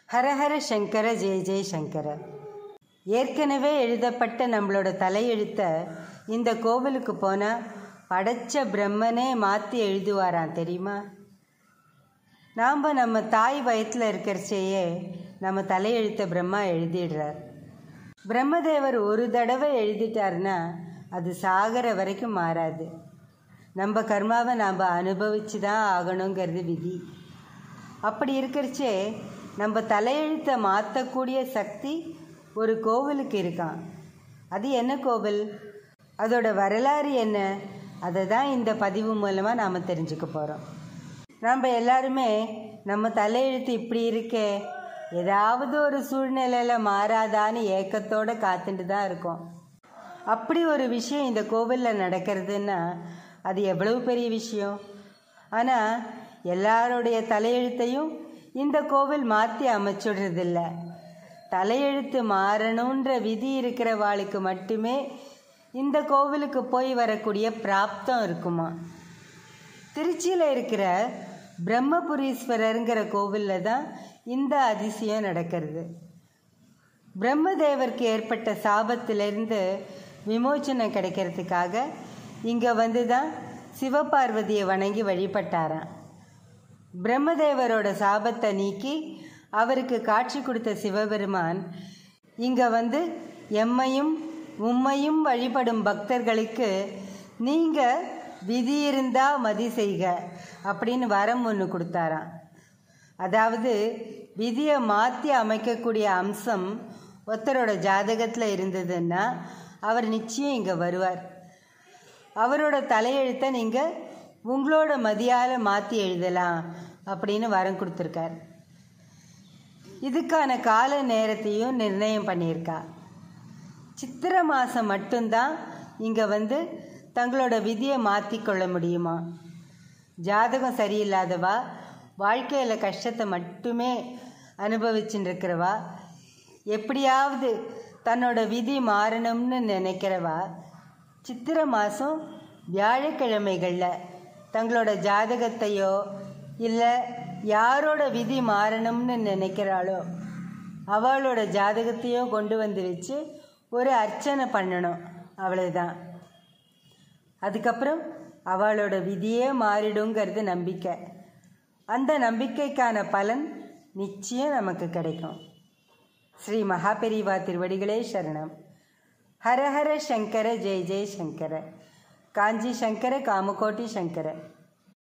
ஹரஹர சங்கர ஜெய ஜெய சங்கர ஏற்கனவே எழுதப்பட்ட நம்மளோட தலையெழுத்த இந்த கோவிலுக்கு போனால் படைச்ச பிரம்மனே மாற்றி எழுதுவாராம் தெரியுமா நாம் நம்ம தாய் வயத்தில் இருக்கிறச்சேயே நம்ம தலையெழுத்த பிரம்மா எழுதிடுறார் பிரம்மதேவர் ஒரு தடவை எழுதிட்டாருன்னா அது சாகிற வரைக்கும் மாறாது நம்ம கர்மாவை நாம் அனுபவிச்சு தான் ஆகணுங்கிறது விதி அப்படி இருக்கிறச்சே நம்ம தலையெழுத்தை மாற்றக்கூடிய சக்தி ஒரு கோவிலுக்கு இருக்கான் அது என்ன கோவில் அதோட வரலாறு என்ன அதை தான் இந்த பதிவு மூலமாக நாம் தெரிஞ்சுக்க போகிறோம் நம்ம எல்லாருமே நம்ம தலையெழுத்து இப்படி இருக்கே ஏதாவது ஒரு சூழ்நிலையில் மாறாதான்னு ஏக்கத்தோடு காத்துட்டு தான் இருக்கோம் அப்படி ஒரு விஷயம் இந்த கோவிலில் நடக்கிறதுன்னா அது எவ்வளவு பெரிய விஷயம் ஆனால் எல்லாருடைய தலையெழுத்தையும் இந்த கோவில் மாற்றி அமைச்சுடுறதில்ல தலையெழுத்து மாறணுன்ற விதி இருக்கிறவாளுக்கு மட்டுமே இந்த கோவிலுக்கு போய் வரக்கூடிய பிராப்தம் இருக்குமா திருச்சியில் இருக்கிற பிரம்மபுரீஸ்வரருங்கிற கோவிலில் தான் இந்த அதிசயம் நடக்கிறது பிரம்மதேவருக்கு ஏற்பட்ட சாபத்திலிருந்து விமோச்சனம் கிடைக்கிறதுக்காக இங்கே வந்து தான் சிவபார்வதியை வணங்கி வழிபட்டாராம் பிரம்மதேவரோட சாபத்தை நீக்கி அவருக்கு காட்சி கொடுத்த சிவபெருமான் இங்கே வந்து எம்மையும் உம்மையும் வழிபடும் பக்தர்களுக்கு நீங்கள் விதி இருந்தா மதி செய்க அப்படின்னு வரம் ஒன்று கொடுத்தாராம் அதாவது விதியை மாற்றி அமைக்கக்கூடிய அம்சம் ஒருத்தரோட ஜாதகத்தில் இருந்ததுன்னா அவர் நிச்சயம் இங்கே வருவார் அவரோட தலையெழுத்தை நீங்கள் உங்களோட மதியால் மாற்றி எழுதலாம் அப்படின்னு வரம் கொடுத்துருக்கார் இதுக்கான கால நேரத்தையும் நிர்ணயம் பண்ணியிருக்கா சித்திரை மாதம் மட்டும்தான் இங்கே வந்து தங்களோட விதியை மாற்றிக்கொள்ள முடியுமா ஜாதகம் சரியில்லாதவா வாழ்க்கையில் கஷ்டத்தை மட்டுமே அனுபவிச்சுட்டு இருக்கிறவா எப்படியாவது தன்னோட விதி மாறணும்னு நினைக்கிறவா சித்திரை மாதம் வியாழக்கிழமைகளில் தங்களோட ஜாதகத்தையோ இல்லை யாரோட விதி மாறணும்னு நினைக்கிறாளோ அவளோட ஜாதகத்தையோ கொண்டு வந்து வச்சு ஒரு அர்ச்சனை பண்ணணும் அவ்வளவுதான் அதுக்கப்புறம் அவளோட விதியே மாறிடுங்கிறது நம்பிக்கை அந்த நம்பிக்கைக்கான பலன் நிச்சயம் நமக்கு கிடைக்கும் ஸ்ரீ மகாபெரிவா திருவடிகளே சரணம் ஹர ஹர சங்கர ஜெய ஜெய சங்கர காஞ்சி சங்கர காமகோட்டி சங்கர